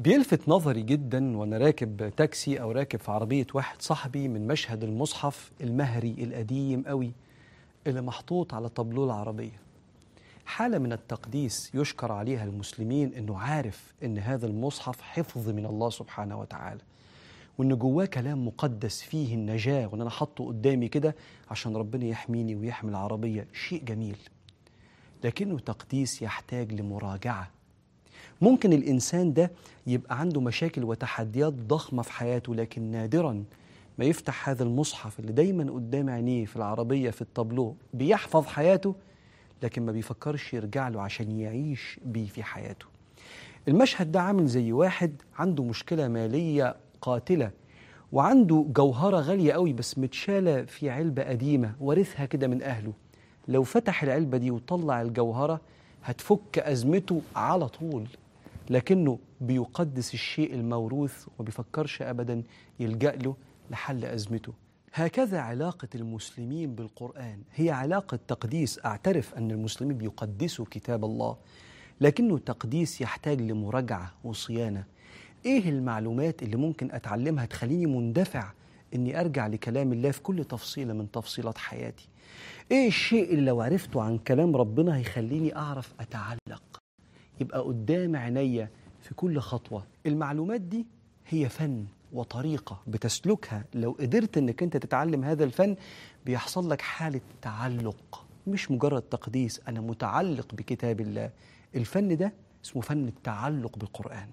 بيلفت نظري جدا وانا راكب تاكسي او راكب في عربيه واحد صاحبي من مشهد المصحف المهري القديم قوي اللي محطوط على طابلوه العربيه حاله من التقديس يشكر عليها المسلمين انه عارف ان هذا المصحف حفظ من الله سبحانه وتعالى وان جواه كلام مقدس فيه النجاه وان انا حاطه قدامي كده عشان ربنا يحميني ويحمي العربيه شيء جميل لكنه تقديس يحتاج لمراجعه ممكن الانسان ده يبقى عنده مشاكل وتحديات ضخمه في حياته لكن نادرا ما يفتح هذا المصحف اللي دايما قدام عينيه في العربيه في الطابلو بيحفظ حياته لكن ما بيفكرش يرجع له عشان يعيش بيه في حياته المشهد ده عامل زي واحد عنده مشكله ماليه قاتله وعنده جوهره غاليه قوي بس متشاله في علبه قديمه وارثها كده من اهله لو فتح العلبه دي وطلع الجوهره هتفك ازمته على طول لكنه بيقدس الشيء الموروث وما بيفكرش ابدا يلجا له لحل ازمته هكذا علاقه المسلمين بالقران هي علاقه تقديس اعترف ان المسلمين بيقدسوا كتاب الله لكنه تقديس يحتاج لمراجعه وصيانه ايه المعلومات اللي ممكن اتعلمها تخليني مندفع اني ارجع لكلام الله في كل تفصيله من تفصيلات حياتي ايه الشيء اللي لو عرفته عن كلام ربنا هيخليني اعرف اتعلق يبقى قدام عينيا في كل خطوه المعلومات دي هي فن وطريقه بتسلكها لو قدرت انك انت تتعلم هذا الفن بيحصل لك حاله تعلق مش مجرد تقديس انا متعلق بكتاب الله الفن ده اسمه فن التعلق بالقران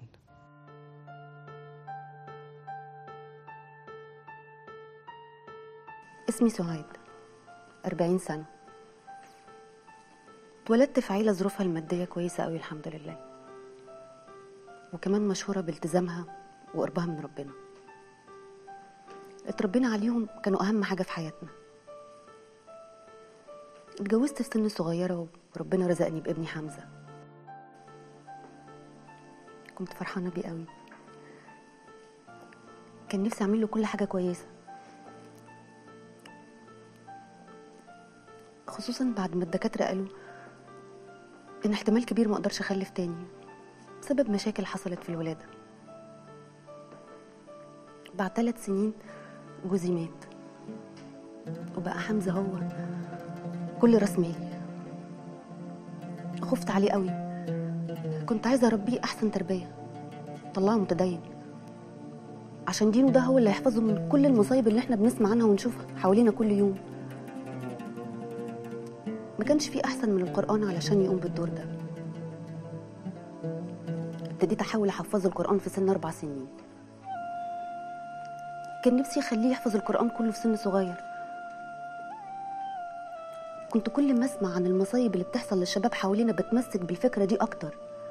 اسمي سعاد أربعين سنة اتولدت في عيلة ظروفها المادية كويسة أوي الحمد لله وكمان مشهورة بالتزامها وقربها من ربنا اتربينا عليهم كانوا أهم حاجة في حياتنا اتجوزت في سن صغيرة وربنا رزقني بابني حمزة كنت فرحانة بيه قوي كان نفسي أعمل له كل حاجة كويسة خصوصا بعد ما الدكاترة قالوا إن احتمال كبير ما أقدرش أخلف تاني بسبب مشاكل حصلت في الولادة بعد ثلاث سنين جوزي مات وبقى حمزة هو كل راس مالي خفت عليه قوي كنت عايزة أربيه أحسن تربية طلعه متدين عشان دينه ده هو اللي هيحفظه من كل المصايب اللي احنا بنسمع عنها ونشوفها حوالينا كل يوم ما كانش في احسن من القران علشان يقوم بالدور ده ابتديت احاول احفظه القران في سن اربع سنين كان نفسي اخليه يحفظ القران كله في سن صغير كنت كل ما اسمع عن المصايب اللي بتحصل للشباب حوالينا بتمسك بالفكره دي اكتر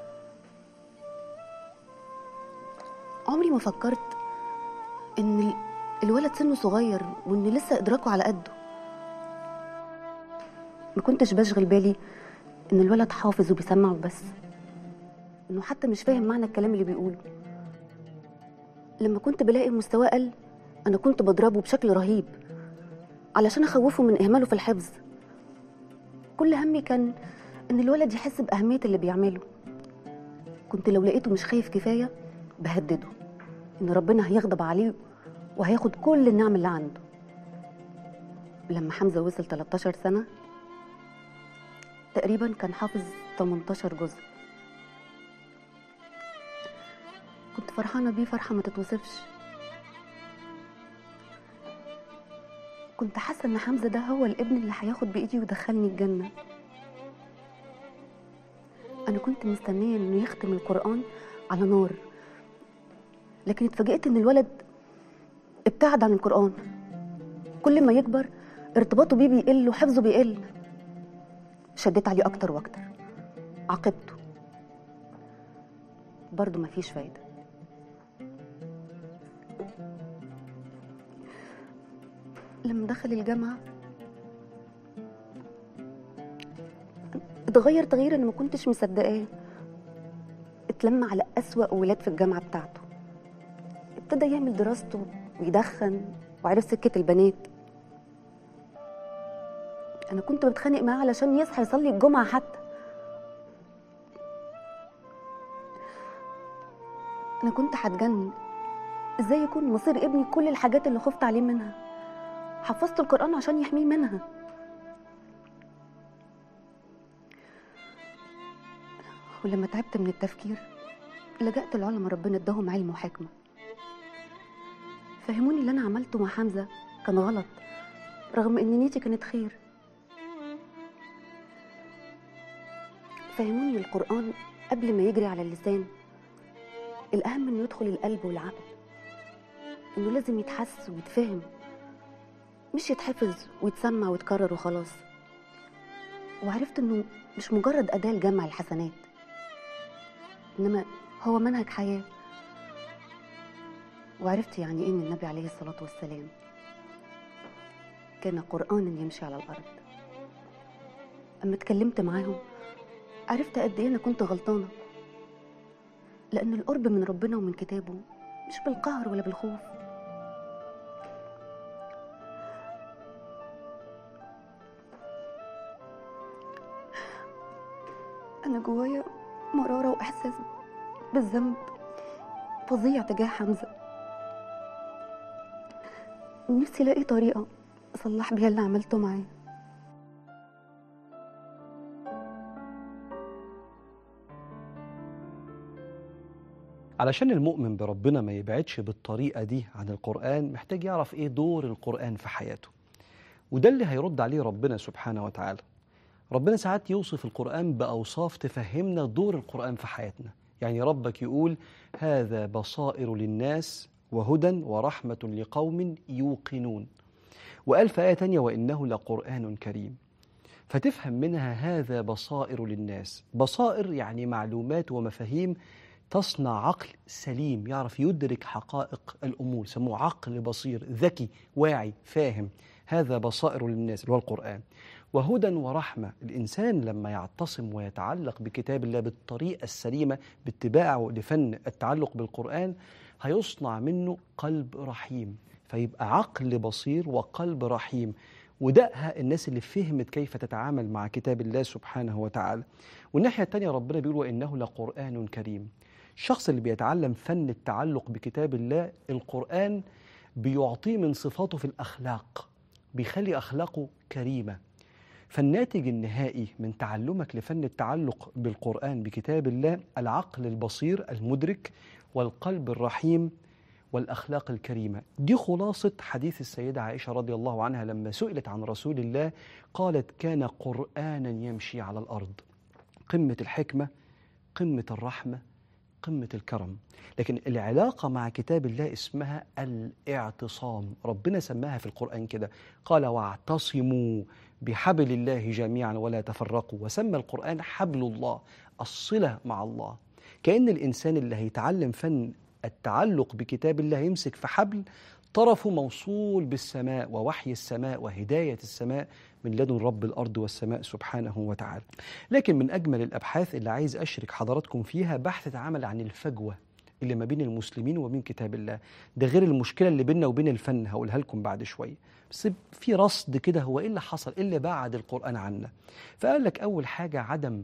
عمري ما فكرت ان ال- الولد سنه صغير وان لسه ادراكه على قده ما كنتش بشغل بالي ان الولد حافظ وبيسمع وبس انه حتى مش فاهم معنى الكلام اللي بيقوله لما كنت بلاقي مستواه قل انا كنت بضربه بشكل رهيب علشان اخوفه من اهماله في الحفظ كل همي كان ان الولد يحس باهميه اللي بيعمله كنت لو لقيته مش خايف كفايه بهدده ان ربنا هيغضب عليه وهياخد كل النعم اللي عنده لما حمزه وصل 13 سنه تقريبا كان حافظ 18 جزء كنت فرحانة بيه فرحة ما تتوصفش كنت حاسة إن حمزة ده هو الابن اللي هياخد بإيدي ويدخلني الجنة أنا كنت مستنية إنه يختم القرآن على نار لكن اتفاجئت إن الولد ابتعد عن القرآن كل ما يكبر ارتباطه بيه بيقل وحفظه بيقل شديت عليه اكتر واكتر عاقبته برضه مفيش فايده لما دخل الجامعه اتغير تغيير انا ما كنتش مصدقاه اتلم على اسوا ولاد في الجامعه بتاعته ابتدى يعمل دراسته ويدخن وعرف سكه البنات انا كنت بتخانق معاه علشان يصحى يصلي الجمعه حتى أنا كنت هتجنن إزاي يكون مصير ابني كل الحاجات اللي خفت عليه منها حفظت القرآن عشان يحميه منها ولما تعبت من التفكير لجأت العلماء ربنا اداهم علم وحكمة فهموني اللي أنا عملته مع حمزة كان غلط رغم إن نيتي كانت خير فهموني القرآن قبل ما يجري على اللسان الأهم إنه يدخل القلب والعقل إنه لازم يتحس ويتفهم مش يتحفظ ويتسمع ويتكرر وخلاص وعرفت إنه مش مجرد أداة لجمع الحسنات إنما هو منهج حياة وعرفت يعني إيه إن النبي عليه الصلاة والسلام كان قرآنا يمشي على الأرض أما اتكلمت معاهم عرفت قد إيه أنا كنت غلطانة لأن القرب من ربنا ومن كتابه مش بالقهر ولا بالخوف أنا جوايا مرارة وإحساس بالذنب فظيع تجاه حمزة نفسي ألاقي طريقة أصلح بيها اللي عملته معاه علشان المؤمن بربنا ما يبعدش بالطريقة دي عن القرآن محتاج يعرف إيه دور القرآن في حياته وده اللي هيرد عليه ربنا سبحانه وتعالى ربنا ساعات يوصف القرآن بأوصاف تفهمنا دور القرآن في حياتنا يعني ربك يقول هذا بصائر للناس وهدى ورحمة لقوم يوقنون وقال في آية تانية وإنه لقرآن كريم فتفهم منها هذا بصائر للناس بصائر يعني معلومات ومفاهيم تصنع عقل سليم يعرف يدرك حقائق الأمور سموه عقل بصير ذكي واعي فاهم هذا بصائر للناس اللي هو القرآن وهدى ورحمة الإنسان لما يعتصم ويتعلق بكتاب الله بالطريقة السليمة باتباعه لفن التعلق بالقرآن هيصنع منه قلب رحيم فيبقى عقل بصير وقلب رحيم ودقها الناس اللي فهمت كيف تتعامل مع كتاب الله سبحانه وتعالى والناحية التانية ربنا بيقول وإنه لقرآن كريم الشخص اللي بيتعلم فن التعلق بكتاب الله القرآن بيعطيه من صفاته في الأخلاق بيخلي أخلاقه كريمة فالناتج النهائي من تعلمك لفن التعلق بالقرآن بكتاب الله العقل البصير المدرك والقلب الرحيم والأخلاق الكريمة دي خلاصة حديث السيدة عائشة رضي الله عنها لما سئلت عن رسول الله قالت كان قرآنا يمشي على الأرض قمة الحكمة قمة الرحمة قمة الكرم لكن العلاقة مع كتاب الله اسمها الاعتصام ربنا سماها في القرآن كده قال واعتصموا بحبل الله جميعا ولا تفرقوا وسمى القرآن حبل الله الصلة مع الله كأن الإنسان اللي هيتعلم فن التعلق بكتاب الله يمسك في حبل طرفه موصول بالسماء ووحي السماء وهداية السماء من لدن رب الأرض والسماء سبحانه وتعالى لكن من أجمل الأبحاث اللي عايز أشرك حضراتكم فيها بحث اتعمل عن الفجوة اللي ما بين المسلمين وبين كتاب الله ده غير المشكلة اللي بيننا وبين الفن هقولها لكم بعد شوية بس في رصد كده هو إيه اللي حصل إيه اللي بعد القرآن عنا فقال لك أول حاجة عدم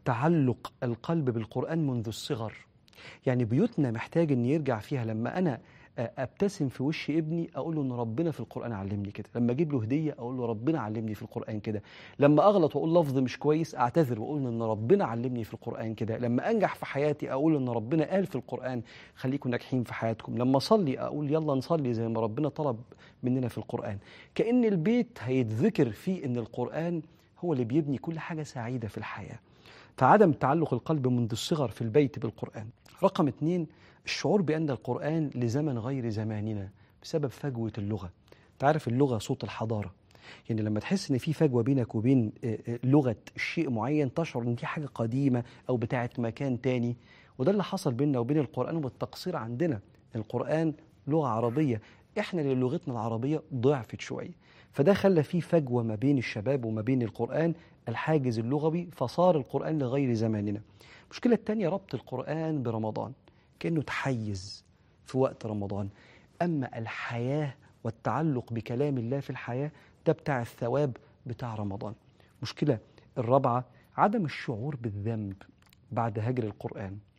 تعلق القلب بالقرآن منذ الصغر يعني بيوتنا محتاج ان يرجع فيها لما انا ابتسم في وش ابني اقول له ان ربنا في القران علمني كده لما اجيب له هديه اقول له ربنا علمني في القران كده لما اغلط واقول لفظ مش كويس اعتذر واقول ان ربنا علمني في القران كده لما انجح في حياتي اقول ان ربنا قال في القران خليكم ناجحين في حياتكم لما اصلي اقول يلا نصلي زي ما ربنا طلب مننا في القران كان البيت هيتذكر فيه ان القران هو اللي بيبني كل حاجه سعيده في الحياه فعدم تعلق القلب منذ الصغر في البيت بالقرآن رقم اثنين الشعور بأن القرآن لزمن غير زماننا بسبب فجوة اللغة تعرف اللغة صوت الحضارة يعني لما تحس ان في فجوه بينك وبين لغه شيء معين تشعر ان دي حاجه قديمه او بتاعه مكان تاني وده اللي حصل بيننا وبين القران والتقصير عندنا القران لغه عربيه احنا اللي لغتنا العربيه ضعفت شويه فده خلى في فجوه ما بين الشباب وما بين القران الحاجز اللغوي فصار القرآن لغير زماننا المشكلة الثانية ربط القرآن برمضان كأنه تحيز في وقت رمضان أما الحياة والتعلق بكلام الله في الحياة ده بتاع الثواب بتاع رمضان مشكلة الرابعة عدم الشعور بالذنب بعد هجر القرآن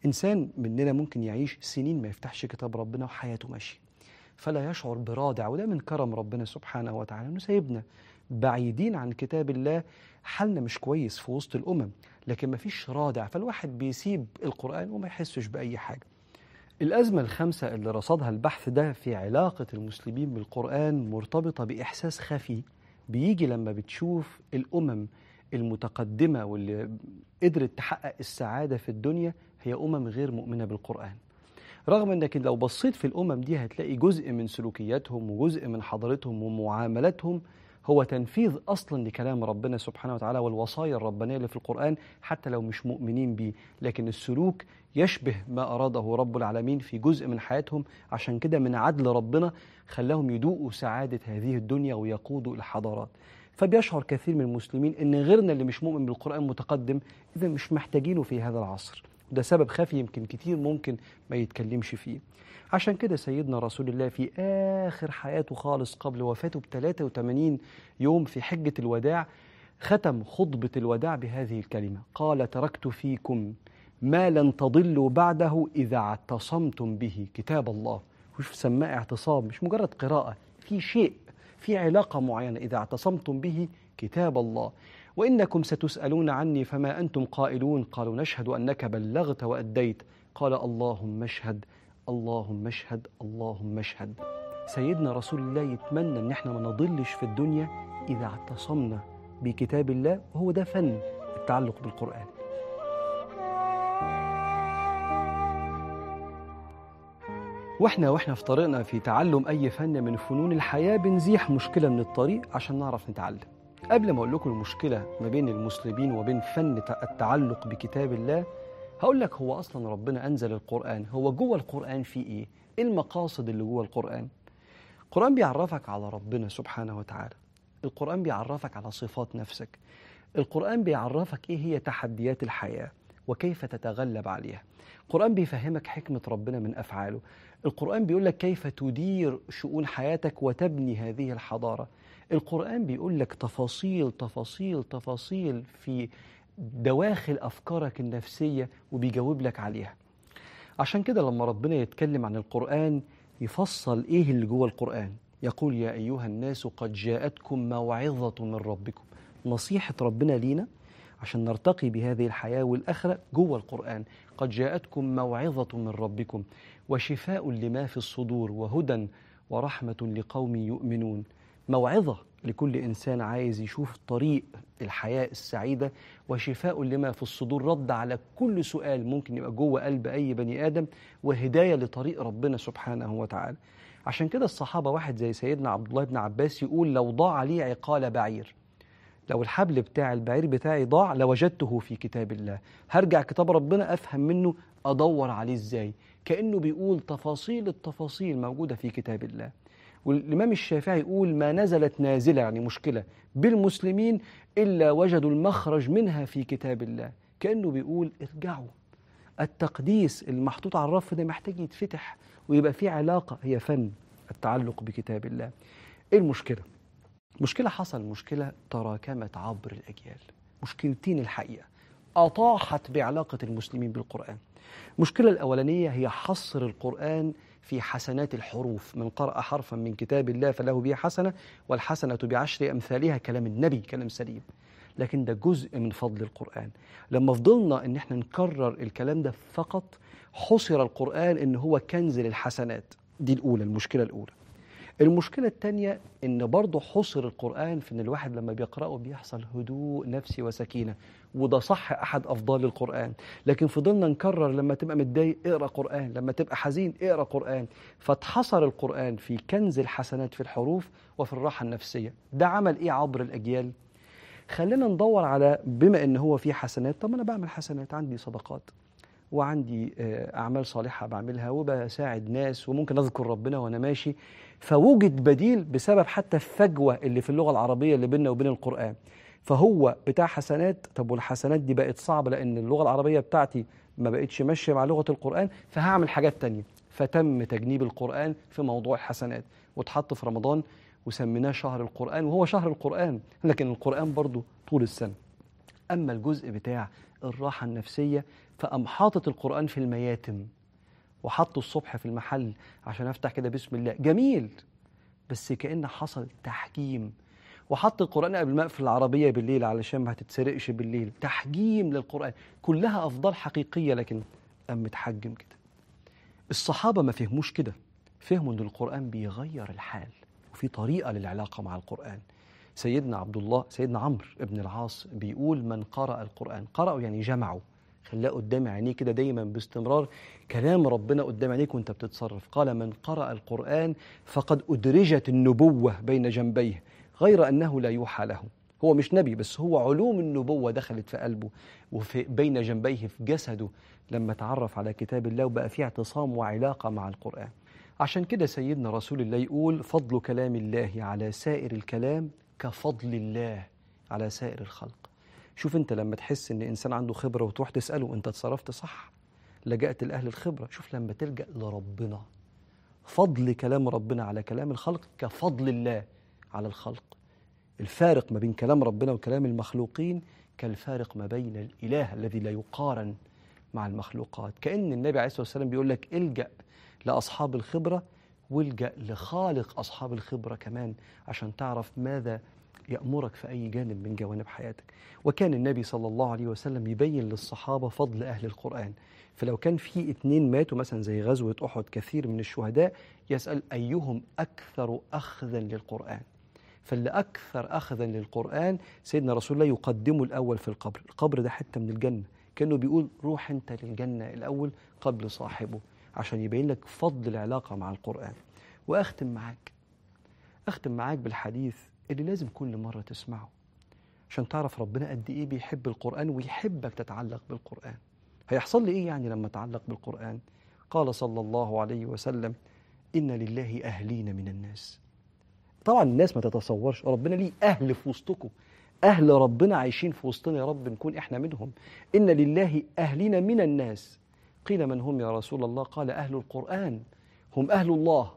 إنسان مننا ممكن يعيش سنين ما يفتحش كتاب ربنا وحياته ماشية فلا يشعر برادع وده من كرم ربنا سبحانه وتعالى إنه سايبنا بعيدين عن كتاب الله حالنا مش كويس في وسط الأمم لكن ما فيش رادع فالواحد بيسيب القرآن وما يحسش بأي حاجة الأزمة الخامسة اللي رصدها البحث ده في علاقة المسلمين بالقرآن مرتبطة بإحساس خفي بيجي لما بتشوف الأمم المتقدمة واللي قدرت تحقق السعادة في الدنيا هي أمم غير مؤمنة بالقرآن رغم انك لو بصيت في الامم دي هتلاقي جزء من سلوكياتهم وجزء من حضارتهم ومعاملاتهم هو تنفيذ اصلا لكلام ربنا سبحانه وتعالى والوصايا الربانيه اللي في القران حتى لو مش مؤمنين بيه لكن السلوك يشبه ما اراده رب العالمين في جزء من حياتهم عشان كده من عدل ربنا خلاهم يدوقوا سعاده هذه الدنيا ويقودوا الحضارات فبيشعر كثير من المسلمين ان غيرنا اللي مش مؤمن بالقران متقدم اذا مش محتاجينه في هذا العصر وده سبب خفي يمكن كتير ممكن ما يتكلمش فيه عشان كده سيدنا رسول الله في آخر حياته خالص قبل وفاته ب 83 يوم في حجة الوداع ختم خطبة الوداع بهذه الكلمة قال تركت فيكم ما لن تضلوا بعده إذا اعتصمتم به كتاب الله وشوف سماه اعتصام مش مجرد قراءة في شيء في علاقة معينة إذا اعتصمتم به كتاب الله وإنكم ستسألون عني فما أنتم قائلون قالوا نشهد أنك بلغت وأديت قال اللهم اشهد اللهم اشهد اللهم اشهد سيدنا رسول الله يتمنى ان احنا ما نضلش في الدنيا اذا اعتصمنا بكتاب الله وهو ده فن التعلق بالقران واحنا واحنا في طريقنا في تعلم اي فن من فنون الحياه بنزيح مشكله من الطريق عشان نعرف نتعلم قبل ما اقول لكم المشكله ما بين المسلمين وبين فن التعلق بكتاب الله هقول لك هو اصلا ربنا انزل القران هو جوه القران في ايه ايه المقاصد اللي جوه القران القران بيعرفك على ربنا سبحانه وتعالى القران بيعرفك على صفات نفسك القران بيعرفك ايه هي تحديات الحياه وكيف تتغلب عليها القرآن بيفهمك حكمة ربنا من أفعاله القرآن بيقول لك كيف تدير شؤون حياتك وتبني هذه الحضارة القرآن بيقول لك تفاصيل تفاصيل تفاصيل في دواخل أفكارك النفسية وبيجاوب لك عليها عشان كده لما ربنا يتكلم عن القرآن يفصل إيه اللي جوه القرآن يقول يا أيها الناس قد جاءتكم موعظة من ربكم نصيحة ربنا لينا عشان نرتقي بهذه الحياة والآخرة جوه القرآن قد جاءتكم موعظة من ربكم وشفاء لما في الصدور وهدى ورحمة لقوم يؤمنون موعظة لكل إنسان عايز يشوف طريق الحياة السعيدة وشفاء لما في الصدور رد على كل سؤال ممكن يبقى جوه قلب أي بني آدم وهداية لطريق ربنا سبحانه وتعالى عشان كده الصحابة واحد زي سيدنا عبد الله بن عباس يقول لو ضاع لي عقال بعير لو الحبل بتاع البعير بتاعي ضاع لوجدته في كتاب الله هرجع كتاب ربنا أفهم منه أدور عليه إزاي كأنه بيقول تفاصيل التفاصيل موجودة في كتاب الله والإمام الشافعي يقول ما نزلت نازلة يعني مشكلة بالمسلمين إلا وجدوا المخرج منها في كتاب الله كأنه بيقول ارجعوا التقديس المحطوط على الرف ده محتاج يتفتح ويبقى فيه علاقة هي فن التعلق بكتاب الله إيه المشكلة؟ مشكلة حصل مشكلة تراكمت عبر الأجيال مشكلتين الحقيقة أطاحت بعلاقة المسلمين بالقرآن المشكلة الأولانية هي حصر القرآن في حسنات الحروف من قرأ حرفا من كتاب الله فله به حسنة والحسنة بعشر أمثالها كلام النبي كلام سليم لكن ده جزء من فضل القرآن لما فضلنا ان احنا نكرر الكلام ده فقط حصر القرآن ان هو كنز للحسنات دي الأولى المشكلة الأولى المشكلة الثانية إن برضه حصر القرآن في إن الواحد لما بيقرأه بيحصل هدوء نفسي وسكينة وده صح أحد أفضال القرآن لكن فضلنا نكرر لما تبقى متضايق اقرأ قرآن لما تبقى حزين اقرأ قرآن فاتحصر القرآن في كنز الحسنات في الحروف وفي الراحة النفسية ده عمل إيه عبر الأجيال؟ خلينا ندور على بما إن هو في حسنات طب أنا بعمل حسنات عندي صدقات وعندي أعمال صالحة بعملها وبساعد ناس وممكن أذكر ربنا وأنا ماشي فوجد بديل بسبب حتى الفجوة اللي في اللغة العربية اللي بيننا وبين القرآن فهو بتاع حسنات طب والحسنات دي بقت صعبة لأن اللغة العربية بتاعتي ما بقتش ماشية مع لغة القرآن فهعمل حاجات تانية فتم تجنيب القرآن في موضوع الحسنات واتحط في رمضان وسميناه شهر القرآن وهو شهر القرآن لكن القرآن برضو طول السنة أما الجزء بتاع الراحة النفسية فقام حاطط القرآن في المياتم وحطه الصبح في المحل عشان أفتح كده بسم الله جميل بس كأن حصل تحجيم وحط القرآن قبل ما أقفل العربية بالليل علشان ما تتسرقش بالليل تحجيم للقرآن كلها أفضال حقيقية لكن قام متحجم كده الصحابة ما فهموش كده فهموا أن القرآن بيغير الحال وفي طريقة للعلاقة مع القرآن سيدنا عبد الله سيدنا عمرو بن العاص بيقول من قرأ القرآن قرأه يعني جمعه خلاه قدام عينيه كده دايما باستمرار كلام ربنا قدام عينيك وانت بتتصرف قال من قرأ القرآن فقد أدرجت النبوة بين جنبيه غير أنه لا يوحى له هو مش نبي بس هو علوم النبوة دخلت في قلبه وفي بين جنبيه في جسده لما تعرف على كتاب الله وبقى فيه اعتصام وعلاقة مع القرآن عشان كده سيدنا رسول الله يقول فضل كلام الله على سائر الكلام كفضل الله على سائر الخلق شوف انت لما تحس ان انسان عنده خبره وتروح تساله انت اتصرفت صح لجأت لاهل الخبره شوف لما تلجأ لربنا فضل كلام ربنا على كلام الخلق كفضل الله على الخلق الفارق ما بين كلام ربنا وكلام المخلوقين كالفارق ما بين الاله الذي لا يقارن مع المخلوقات كأن النبي عليه الصلاه والسلام بيقول لك الجأ لاصحاب الخبره والجأ لخالق اصحاب الخبره كمان عشان تعرف ماذا يأمرك في أي جانب من جوانب حياتك وكان النبي صلى الله عليه وسلم يبين للصحابة فضل أهل القرآن فلو كان في اتنين ماتوا مثلا زي غزوة أحد كثير من الشهداء يسأل أيهم أكثر أخذا للقرآن فاللي أكثر أخذا للقرآن سيدنا رسول الله يقدمه الأول في القبر القبر ده حتة من الجنة كأنه بيقول روح أنت للجنة الأول قبل صاحبه عشان يبين لك فضل العلاقة مع القرآن وأختم معاك أختم معاك بالحديث اللي لازم كل مرة تسمعه عشان تعرف ربنا قد إيه بيحب القرآن ويحبك تتعلق بالقرآن هيحصل لي إيه يعني لما أتعلق بالقرآن قال صلى الله عليه وسلم إن لله أهلين من الناس طبعا الناس ما تتصورش ربنا ليه أهل في وسطكم أهل ربنا عايشين في وسطنا يا رب نكون إحنا منهم إن لله أهلين من الناس قيل من هم يا رسول الله قال أهل القرآن هم أهل الله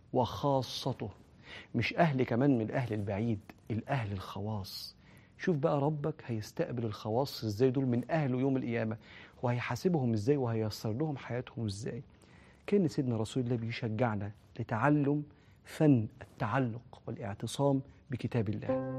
وخاصته مش أهل كمان من الأهل البعيد الأهل الخواص شوف بقى ربك هيستقبل الخواص ازاي دول من أهله يوم القيامة وهيحاسبهم ازاي وهييسر لهم حياتهم ازاي كان سيدنا رسول الله بيشجعنا لتعلم فن التعلق والاعتصام بكتاب الله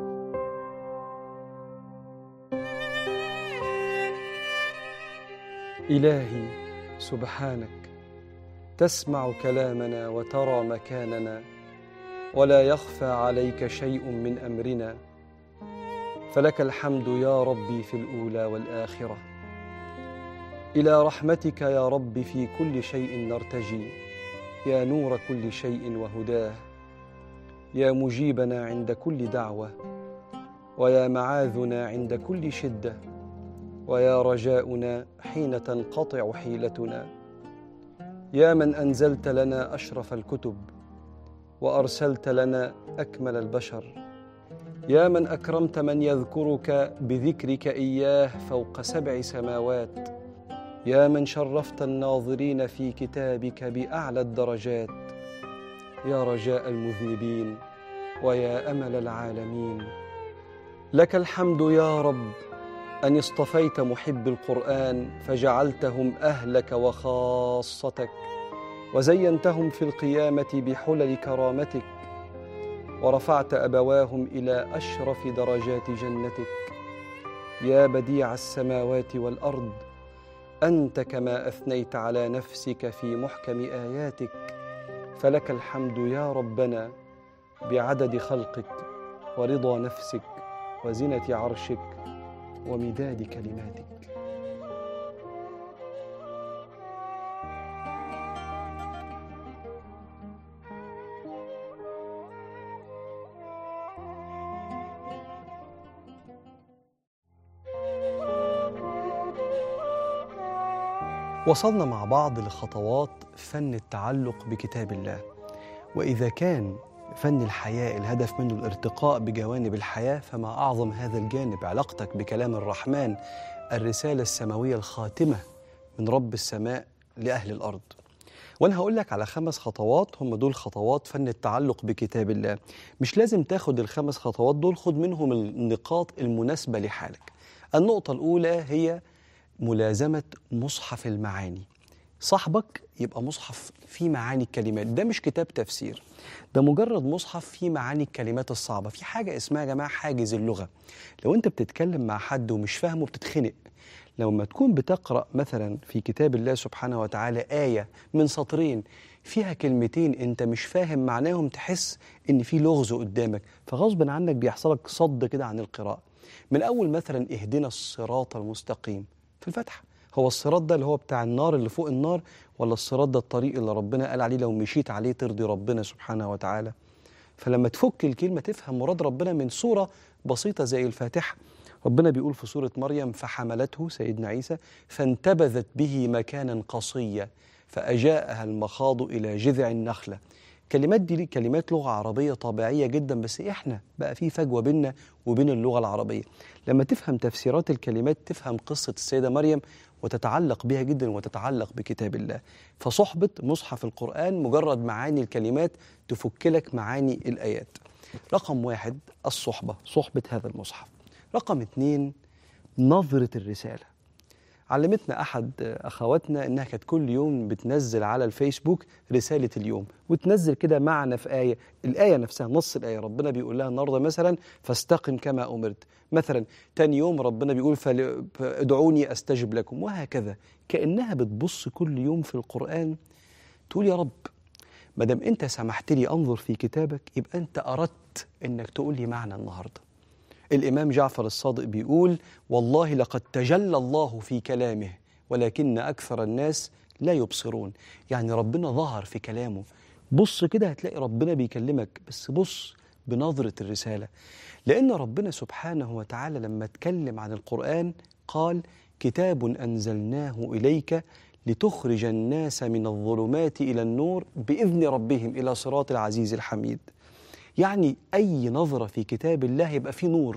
إلهي سبحانك تسمع كلامنا وترى مكاننا ولا يخفى عليك شيء من امرنا فلك الحمد يا ربي في الاولى والاخره الى رحمتك يا رب في كل شيء نرتجي يا نور كل شيء وهداه يا مجيبنا عند كل دعوه ويا معاذنا عند كل شده ويا رجاؤنا حين تنقطع حيلتنا يا من انزلت لنا اشرف الكتب وارسلت لنا اكمل البشر يا من اكرمت من يذكرك بذكرك اياه فوق سبع سماوات يا من شرفت الناظرين في كتابك باعلى الدرجات يا رجاء المذنبين ويا امل العالمين لك الحمد يا رب ان اصطفيت محب القران فجعلتهم اهلك وخاصتك وزينتهم في القيامه بحلل كرامتك ورفعت ابواهم الى اشرف درجات جنتك يا بديع السماوات والارض انت كما اثنيت على نفسك في محكم اياتك فلك الحمد يا ربنا بعدد خلقك ورضا نفسك وزنه عرشك ومداد كلماتك وصلنا مع بعض لخطوات فن التعلق بكتاب الله واذا كان فن الحياه الهدف منه الارتقاء بجوانب الحياه فما اعظم هذا الجانب علاقتك بكلام الرحمن الرساله السماويه الخاتمه من رب السماء لاهل الارض وانا هقول لك على خمس خطوات هم دول خطوات فن التعلق بكتاب الله مش لازم تاخد الخمس خطوات دول خد منهم النقاط المناسبه لحالك النقطة الأولى هي ملازمة مصحف المعاني صاحبك يبقى مصحف فيه معاني الكلمات ده مش كتاب تفسير ده مجرد مصحف فيه معاني الكلمات الصعبة في حاجة اسمها يا جماعة حاجز اللغة لو انت بتتكلم مع حد ومش فاهمه بتتخنق لما تكون بتقرأ مثلا في كتاب الله سبحانه وتعالى آية من سطرين فيها كلمتين انت مش فاهم معناهم تحس ان في لغز قدامك فغصب عنك بيحصلك صد كده عن القراءة من أول مثلا اهدنا الصراط المستقيم في الفتحة هو الصراط ده اللي هو بتاع النار اللي فوق النار ولا الصراط ده الطريق اللي ربنا قال عليه لو مشيت عليه ترضي ربنا سبحانه وتعالى فلما تفك الكلمة تفهم مراد ربنا من صورة بسيطة زي الفاتحة ربنا بيقول في سورة مريم فحملته سيدنا عيسى فانتبذت به مكانا قصيا فأجاءها المخاض إلى جذع النخلة كلمات دي كلمات لغة عربية طبيعية جدا بس إحنا بقى في فجوة بيننا وبين اللغة العربية لما تفهم تفسيرات الكلمات تفهم قصة السيدة مريم وتتعلق بها جدا وتتعلق بكتاب الله فصحبة مصحف القرآن مجرد معاني الكلمات تفك لك معاني الآيات رقم واحد الصحبة صحبة هذا المصحف رقم اتنين نظرة الرسالة علمتنا أحد أخواتنا إنها كانت كل يوم بتنزل على الفيسبوك رسالة اليوم وتنزل كده معنى في آية الآية نفسها نص الآية ربنا بيقول لها النهاردة مثلا فاستقم كما أمرت مثلا تاني يوم ربنا بيقول فل- فادعوني أستجب لكم وهكذا كأنها بتبص كل يوم في القرآن تقول يا رب ما دام أنت سمحت لي أنظر في كتابك يبقى أنت أردت إنك تقول لي معنى النهارده الإمام جعفر الصادق بيقول والله لقد تجلى الله في كلامه ولكن أكثر الناس لا يبصرون يعني ربنا ظهر في كلامه بص كده هتلاقي ربنا بيكلمك بس بص بنظرة الرسالة لأن ربنا سبحانه وتعالى لما اتكلم عن القرآن قال كتاب أنزلناه إليك لتخرج الناس من الظلمات إلى النور بإذن ربهم إلى صراط العزيز الحميد يعني أي نظرة في كتاب الله يبقى فيه نور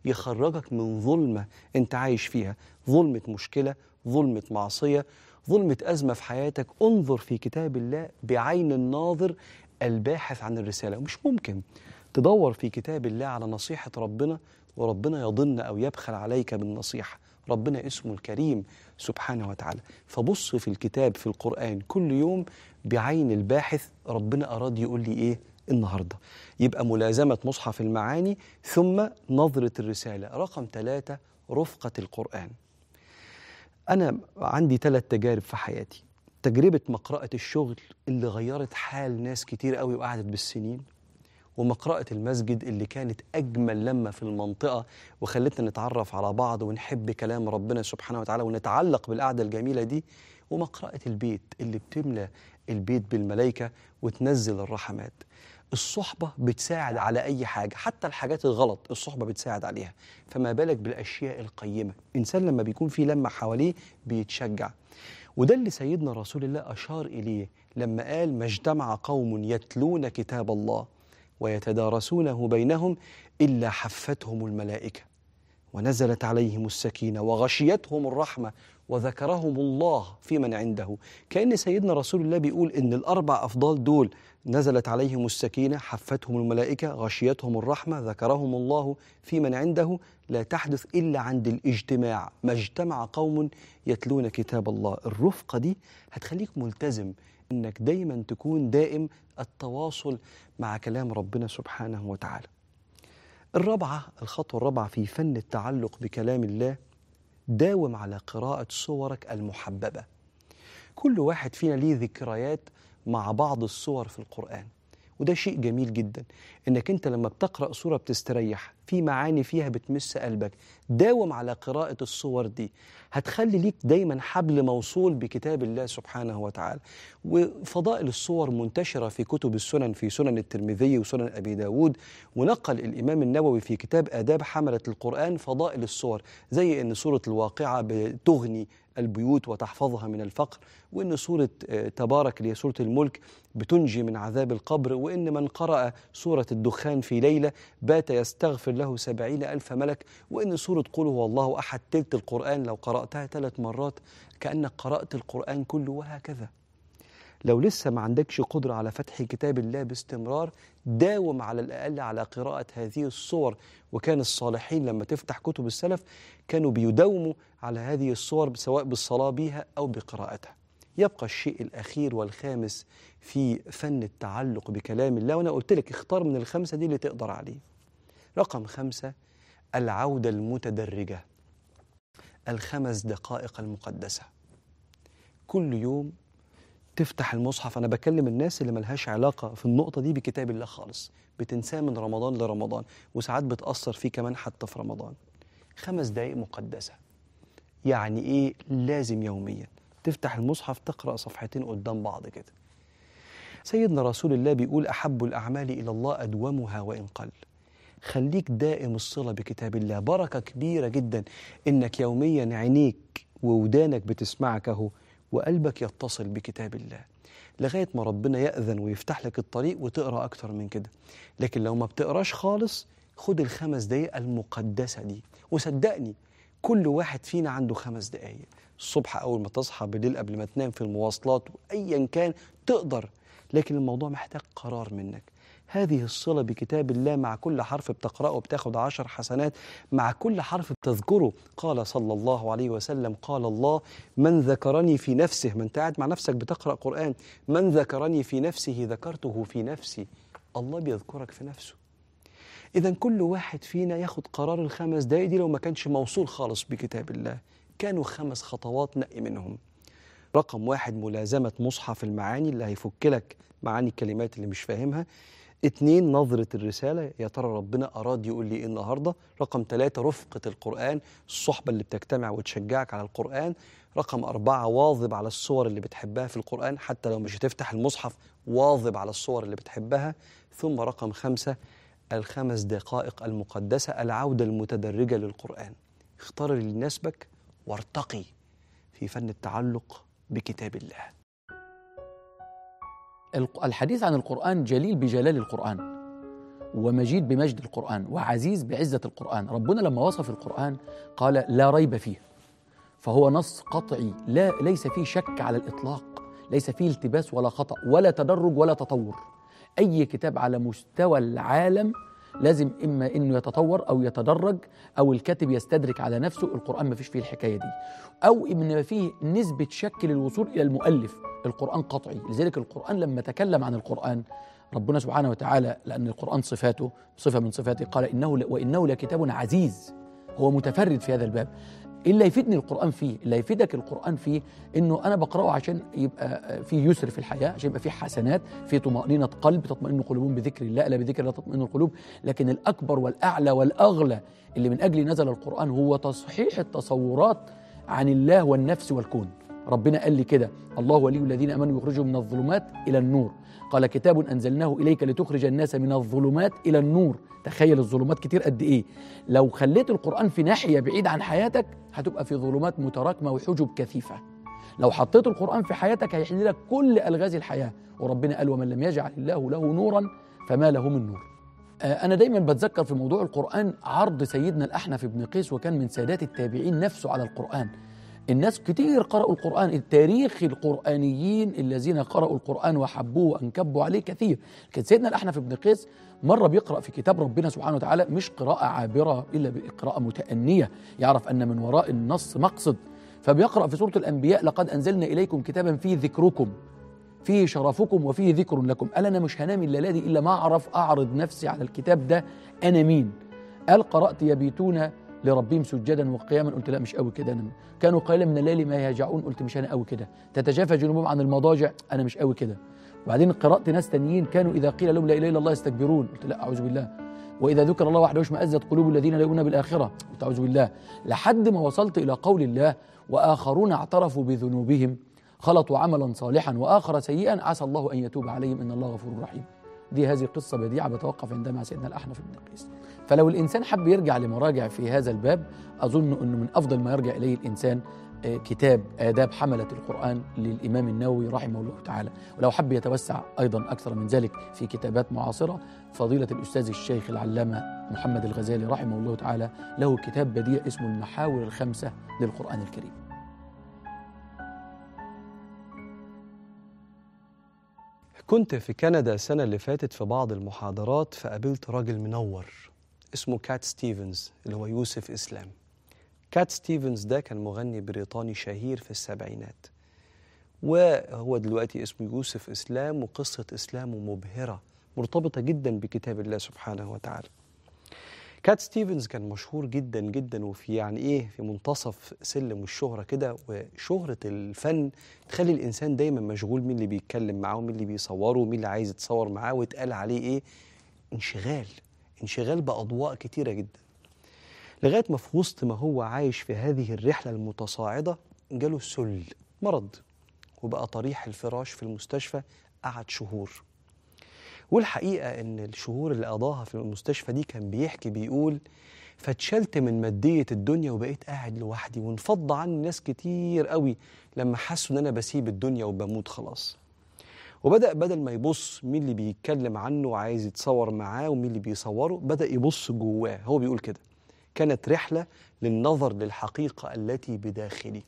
يخرجك من ظلمة أنت عايش فيها ظلمة مشكلة ظلمة معصية ظلمة أزمة في حياتك انظر في كتاب الله بعين الناظر الباحث عن الرسالة مش ممكن تدور في كتاب الله على نصيحة ربنا وربنا يضن أو يبخل عليك بالنصيحة ربنا اسمه الكريم سبحانه وتعالى فبص في الكتاب في القرآن كل يوم بعين الباحث ربنا أراد يقول لي إيه النهاردة يبقى ملازمة مصحف المعاني ثم نظرة الرسالة رقم ثلاثة رفقة القرآن أنا عندي ثلاث تجارب في حياتي تجربة مقرأة الشغل اللي غيرت حال ناس كتير قوي وقعدت بالسنين ومقرأة المسجد اللي كانت أجمل لما في المنطقة وخلتنا نتعرف على بعض ونحب كلام ربنا سبحانه وتعالى ونتعلق بالقعدة الجميلة دي ومقرأة البيت اللي بتملى البيت بالملائكة وتنزل الرحمات الصحبة بتساعد على أي حاجة حتى الحاجات الغلط الصحبة بتساعد عليها فما بالك بالأشياء القيمة إنسان لما بيكون في لمة حواليه بيتشجع وده اللي سيدنا رسول الله أشار إليه لما قال ما اجتمع قوم يتلون كتاب الله ويتدارسونه بينهم إلا حفتهم الملائكة ونزلت عليهم السكينة وغشيتهم الرحمة وذكرهم الله في من عنده كأن سيدنا رسول الله بيقول إن الأربع أفضال دول نزلت عليهم السكينة حفتهم الملائكة غشيتهم الرحمة ذكرهم الله في من عنده لا تحدث إلا عند الاجتماع ما اجتمع قوم يتلون كتاب الله الرفقة دي هتخليك ملتزم إنك دايما تكون دائم التواصل مع كلام ربنا سبحانه وتعالى الرابعة الخطوة الرابعة في فن التعلق بكلام الله داوم على قراءة صورك المحببة كل واحد فينا ليه ذكريات مع بعض الصور في القرآن وده شيء جميل جدا انك انت لما بتقرأ صورة بتستريح في معاني فيها بتمس قلبك داوم على قراءة الصور دي هتخلي ليك دايما حبل موصول بكتاب الله سبحانه وتعالى وفضائل الصور منتشرة في كتب السنن في سنن الترمذي وسنن أبي داود ونقل الإمام النووي في كتاب آداب حملة القرآن فضائل الصور زي أن سورة الواقعة بتغني البيوت وتحفظها من الفقر وأن سورة آه، تبارك اللي هي سورة الملك بتنجي من عذاب القبر وأن من قرأ سورة الدخان في ليلة بات يستغفر له سبعين ألف ملك وأن سورة قل هو الله أحد تلت القرآن لو قرأتها ثلاث مرات كأنك قرأت القرآن كله وهكذا لو لسه ما عندكش قدرة على فتح كتاب الله باستمرار داوم على الأقل على قراءة هذه الصور وكان الصالحين لما تفتح كتب السلف كانوا بيداوموا على هذه الصور سواء بالصلاة بها أو بقراءتها يبقى الشيء الأخير والخامس في فن التعلق بكلام الله وأنا قلت لك اختار من الخمسة دي اللي تقدر عليه رقم خمسة العودة المتدرجة الخمس دقائق المقدسة كل يوم تفتح المصحف أنا بكلم الناس اللي ملهاش علاقة في النقطة دي بكتاب الله خالص بتنساه من رمضان لرمضان وساعات بتأثر فيه كمان حتى في رمضان خمس دقائق مقدسة يعني إيه لازم يوميا تفتح المصحف تقرأ صفحتين قدام بعض كده سيدنا رسول الله بيقول أحب الأعمال إلى الله أدومها وإن قل خليك دائم الصلة بكتاب الله بركة كبيرة جدا إنك يوميا عينيك وودانك بتسمعك أهو وقلبك يتصل بكتاب الله لغاية ما ربنا يأذن ويفتح لك الطريق وتقرأ أكتر من كده لكن لو ما بتقراش خالص خد الخمس دقايق المقدسة دي وصدقني كل واحد فينا عنده خمس دقايق الصبح أول ما تصحى بالليل قبل ما تنام في المواصلات وأيا كان تقدر لكن الموضوع محتاج قرار منك هذه الصلة بكتاب الله مع كل حرف بتقرأه بتاخد عشر حسنات مع كل حرف بتذكره قال صلى الله عليه وسلم قال الله من ذكرني في نفسه ما انت قاعد مع نفسك بتقرأ قرآن من ذكرني في نفسه ذكرته في نفسي الله بيذكرك في نفسه إذا كل واحد فينا ياخد قرار الخمس دقايق دي لو ما كانش موصول خالص بكتاب الله كانوا خمس خطوات نقي منهم رقم واحد ملازمة مصحف المعاني اللي هيفك لك معاني الكلمات اللي مش فاهمها اتنين نظرة الرسالة يا ترى ربنا أراد يقول لي إيه النهاردة رقم ثلاثة رفقة القرآن الصحبة اللي بتجتمع وتشجعك على القرآن رقم أربعة واظب على الصور اللي بتحبها في القرآن حتى لو مش هتفتح المصحف واظب على الصور اللي بتحبها ثم رقم خمسة الخمس دقائق المقدسة العودة المتدرجة للقرآن اختار اللي يناسبك وارتقي في فن التعلق بكتاب الله الق- الحديث عن القرآن جليل بجلال القرآن ومجيد بمجد القرآن وعزيز بعزة القرآن ربنا لما وصف القرآن قال لا ريب فيه فهو نص قطعي لا ليس فيه شك على الإطلاق ليس فيه التباس ولا خطأ ولا تدرج ولا تطور أي كتاب على مستوى العالم لازم إما إنه يتطور أو يتدرج أو الكاتب يستدرك على نفسه القرآن ما فيش فيه الحكاية دي أو إن فيه نسبة شك للوصول إلى المؤلف القرآن قطعي لذلك القرآن لما تكلم عن القرآن ربنا سبحانه وتعالى لأن القرآن صفاته صفة من صفاته قال إنه ل- وإنه لكتاب عزيز هو متفرد في هذا الباب إيه اللي يفيدني القرآن فيه اللي يفيدك القرآن فيه إنه أنا بقرأه عشان يبقى فيه يسر في الحياة عشان يبقى فيه حسنات فيه طمأنينة قلب تطمئن قلوبهم بذكر الله ألا بذكر الله تطمئن القلوب لكن الأكبر والأعلى والأغلى اللي من أجله نزل القرآن هو تصحيح التصورات عن الله والنفس والكون ربنا قال لي كده الله ولي الذين امنوا يخرجهم من الظلمات الى النور قال كتاب انزلناه اليك لتخرج الناس من الظلمات الى النور تخيل الظلمات كتير قد ايه لو خليت القران في ناحيه بعيد عن حياتك هتبقى في ظلمات متراكمه وحجب كثيفه لو حطيت القران في حياتك هيحل لك كل الغاز الحياه وربنا قال ومن لم يجعل الله له نورا فما له من نور آه، أنا دايما بتذكر في موضوع القرآن عرض سيدنا الأحنف بن قيس وكان من سادات التابعين نفسه على القرآن الناس كتير قرأوا القرآن التاريخ القرآنيين الذين قرأوا القرآن وحبوه وأنكبوا عليه كثير كان سيدنا الأحنف بن قيس مرة بيقرأ في كتاب ربنا سبحانه وتعالى مش قراءة عابرة إلا بقراءة متأنية يعرف أن من وراء النص مقصد فبيقرأ في سورة الأنبياء لقد أنزلنا إليكم كتابا فيه ذكركم فيه شرفكم وفيه ذكر لكم قال أنا مش هنام الليلة دي إلا ما أعرف أعرض نفسي على الكتاب ده أنا مين قال قرأت يبيتون لربهم سجدا وقياما قلت لا مش قوي كده انا كانوا قليلا من الليل ما يهجعون قلت مش انا قوي كده تتجافى جنوبهم عن المضاجع انا مش قوي كده وبعدين قرات ناس تانيين كانوا اذا قيل لهم لا اله الا الله يستكبرون قلت لا اعوذ بالله واذا ذكر الله وحده اشمئزت قلوب الذين لا يؤمنون بالاخره قلت اعوذ بالله لحد ما وصلت الى قول الله واخرون اعترفوا بذنوبهم خلطوا عملا صالحا واخر سيئا عسى الله ان يتوب عليهم ان الله غفور رحيم دي هذه قصة بديعة بتوقف عندها مع سيدنا الأحنف بن قيس فلو الإنسان حب يرجع لمراجع في هذا الباب أظن أنه من أفضل ما يرجع إليه الإنسان آه، كتاب آداب حملة القرآن للإمام النووي رحمه الله تعالى ولو حب يتوسع أيضا أكثر من ذلك في كتابات معاصرة فضيلة الأستاذ الشيخ العلامة محمد الغزالي رحمه الله تعالى له كتاب بديع اسمه المحاور الخمسة للقرآن الكريم كنت في كندا السنة اللي فاتت في بعض المحاضرات فقابلت راجل منور اسمه كات ستيفنز اللي هو يوسف إسلام كات ستيفنز ده كان مغني بريطاني شهير في السبعينات وهو دلوقتي اسمه يوسف إسلام وقصة إسلامه مبهرة مرتبطة جدا بكتاب الله سبحانه وتعالى كات ستيفنز كان مشهور جدا جدا وفي يعني ايه في منتصف سلم الشهرة كده وشهرة الفن تخلي الإنسان دايما مشغول مين اللي بيتكلم معاه ومين اللي بيصوره ومين اللي عايز يتصور معاه ويتقال عليه ايه انشغال انشغال بأضواء كتيرة جدا لغاية ما في وسط ما هو عايش في هذه الرحلة المتصاعدة جاله سل مرض وبقى طريح الفراش في المستشفى قعد شهور والحقيقة إن الشهور اللي قضاها في المستشفى دي كان بيحكي بيقول فاتشلت من مادية الدنيا وبقيت قاعد لوحدي وانفض عني ناس كتير قوي لما حسوا إن أنا بسيب الدنيا وبموت خلاص وبدأ بدل ما يبص مين اللي بيتكلم عنه وعايز يتصور معاه ومين اللي بيصوره بدأ يبص جواه هو بيقول كده كانت رحلة للنظر للحقيقة التي بداخلي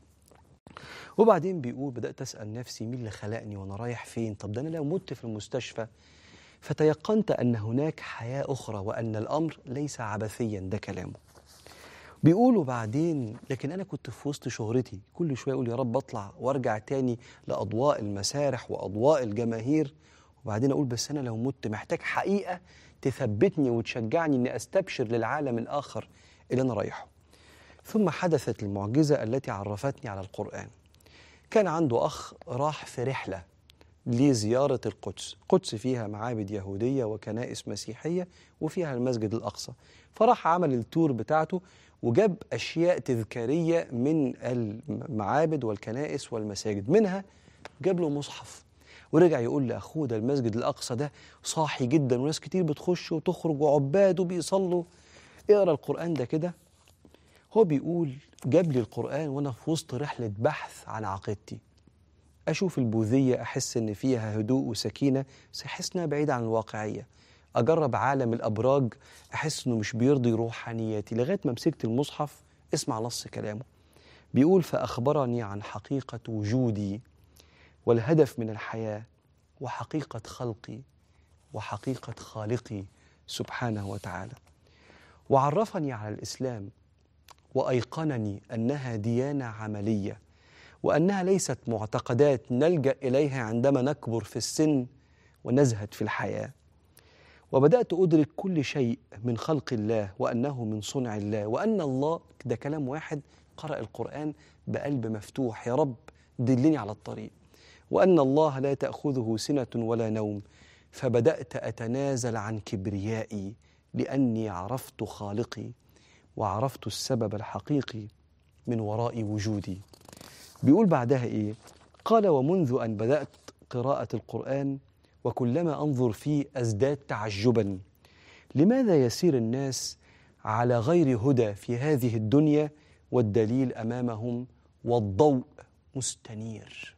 وبعدين بيقول بدأت أسأل نفسي مين اللي خلقني وأنا رايح فين طب ده أنا لو مت في المستشفى فتيقنت أن هناك حياة أخرى وأن الأمر ليس عبثيا ده كلامه بيقولوا بعدين لكن أنا كنت في وسط شهرتي كل شوية أقول يا رب أطلع وأرجع تاني لأضواء المسارح وأضواء الجماهير وبعدين أقول بس أنا لو مت محتاج حقيقة تثبتني وتشجعني أني أستبشر للعالم الآخر اللي أنا رايحه ثم حدثت المعجزة التي عرفتني على القرآن كان عنده أخ راح في رحلة لزيارة القدس القدس فيها معابد يهودية وكنائس مسيحية وفيها المسجد الأقصى فراح عمل التور بتاعته وجاب أشياء تذكارية من المعابد والكنائس والمساجد منها جاب له مصحف ورجع يقول لأخوه ده المسجد الأقصى ده صاحي جدا وناس كتير بتخش وتخرج وعباد وبيصلوا اقرا القرآن ده كده هو بيقول جاب لي القرآن وأنا في وسط رحلة بحث عن عقيدتي أشوف البوذية أحس إن فيها هدوء وسكينة بس أحس إنها بعيدة عن الواقعية أجرب عالم الأبراج أحس إنه مش بيرضي روحانيتي لغاية ما مسكت المصحف اسمع نص كلامه بيقول فأخبرني عن حقيقة وجودي والهدف من الحياة وحقيقة خلقي وحقيقة خالقي سبحانه وتعالى وعرفني على الإسلام وأيقنني أنها ديانة عملية وأنها ليست معتقدات نلجأ إليها عندما نكبر في السن ونزهد في الحياة وبدأت أدرك كل شيء من خلق الله وأنه من صنع الله وأن الله ده كلام واحد قرأ القرآن بقلب مفتوح يا رب دلني على الطريق وأن الله لا تأخذه سنة ولا نوم فبدأت أتنازل عن كبريائي لأني عرفت خالقي وعرفت السبب الحقيقي من وراء وجودي بيقول بعدها إيه قال ومنذ أن بدأت قراءة القرآن وكلما أنظر فيه أزداد تعجبا لماذا يسير الناس على غير هدى في هذه الدنيا والدليل أمامهم والضوء مستنير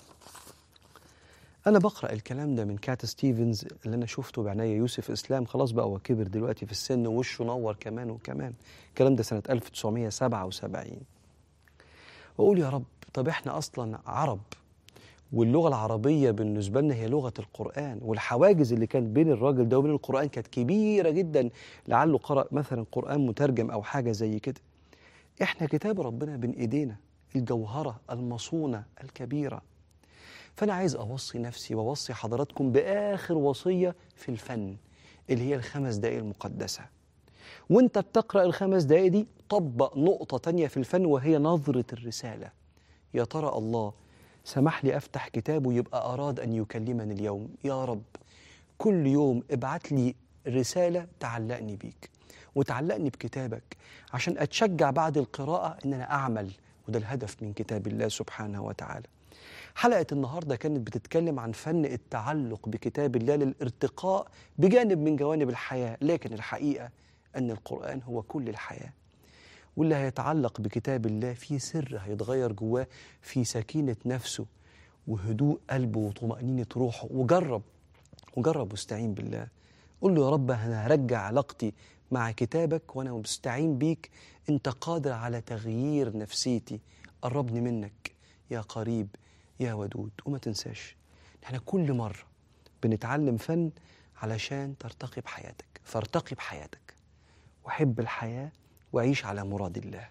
أنا بقرأ الكلام ده من كات ستيفنز اللي أنا شفته بعناية يوسف إسلام خلاص بقى هو كبر دلوقتي في السن ووشه نور كمان وكمان الكلام ده سنة 1977 وأقول يا رب طب إحنا أصلا عرب واللغة العربية بالنسبة لنا هي لغة القرآن والحواجز اللي كانت بين الراجل ده وبين القرآن كانت كبيرة جدا لعله قرأ مثلا قرآن مترجم أو حاجة زي كده إحنا كتاب ربنا بين إيدينا الجوهرة المصونة الكبيرة فأنا عايز أوصي نفسي وأوصي حضراتكم بآخر وصية في الفن اللي هي الخمس دقائق المقدسة وانت بتقرأ الخمس دقائق دي طبق نقطة تانية في الفن وهي نظرة الرسالة يا ترى الله سمح لي أفتح كتابه يبقى أراد أن يكلمني اليوم يا رب كل يوم ابعت لي رسالة تعلقني بيك وتعلقني بكتابك عشان أتشجع بعد القراءة أن أنا أعمل وده الهدف من كتاب الله سبحانه وتعالى حلقة النهاردة كانت بتتكلم عن فن التعلق بكتاب الله للارتقاء بجانب من جوانب الحياة لكن الحقيقة أن القرآن هو كل الحياة واللي هيتعلق بكتاب الله في سر هيتغير جواه في سكينة نفسه وهدوء قلبه وطمأنينة روحه وجرب وجرب واستعين بالله قول له يا رب أنا هرجع علاقتي مع كتابك وأنا مستعين بيك أنت قادر على تغيير نفسيتي قربني منك يا قريب يا ودود وما تنساش احنا كل مرة بنتعلم فن علشان ترتقي بحياتك فارتقي بحياتك وحب الحياة وعيش على مراد الله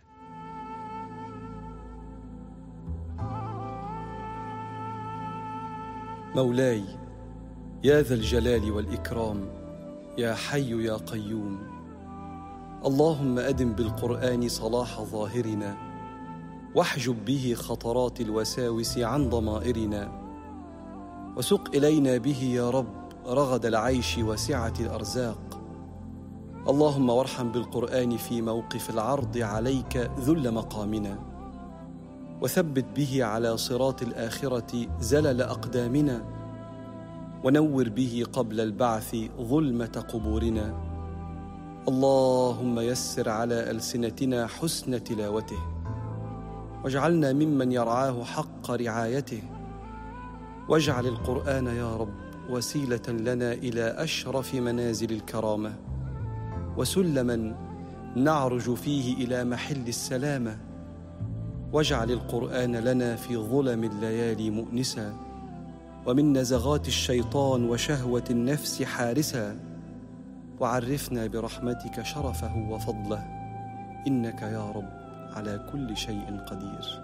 مولاي يا ذا الجلال والإكرام يا حي يا قيوم اللهم أدم بالقرآن صلاح ظاهرنا واحجب به خطرات الوساوس عن ضمائرنا وسق إلينا به يا رب رغد العيش وسعة الأرزاق اللهم وارحم بالقرآن في موقف العرض عليك ذل مقامنا وثبت به على صراط الآخرة زلل أقدامنا ونور به قبل البعث ظلمة قبورنا اللهم يسر على ألسنتنا حسن تلاوته واجعلنا ممن يرعاه حق رعايته واجعل القرآن يا رب وسيلة لنا إلى أشرف منازل الكرامة وسلما نعرج فيه إلى محل السلامة واجعل القرآن لنا في ظلم الليالي مؤنسا ومن نزغات الشيطان وشهوة النفس حارسا وعرفنا برحمتك شرفه وفضله إنك يا رب على كل شيء قدير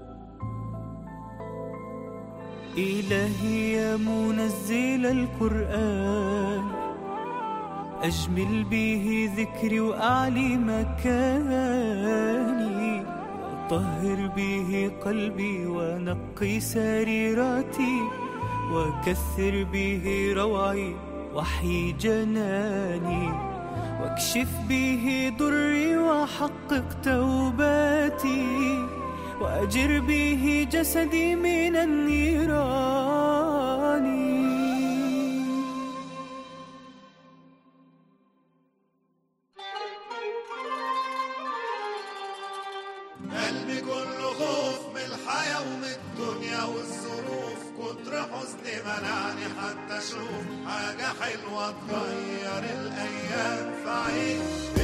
إلهي يا منزل القرآن أجمل به ذكري وأعلي مكاني وطهر به قلبي ونقي سريرتي وكثر به روعي وحي جناني واكشف به ضري وحقق توباتي وأجر به جسدي من النيران قلبي كله خوف من الحياة ومن الدنيا والظروف كتر حزني منعني حتى اشوف حاجة حلوة تغير الأيام فعيش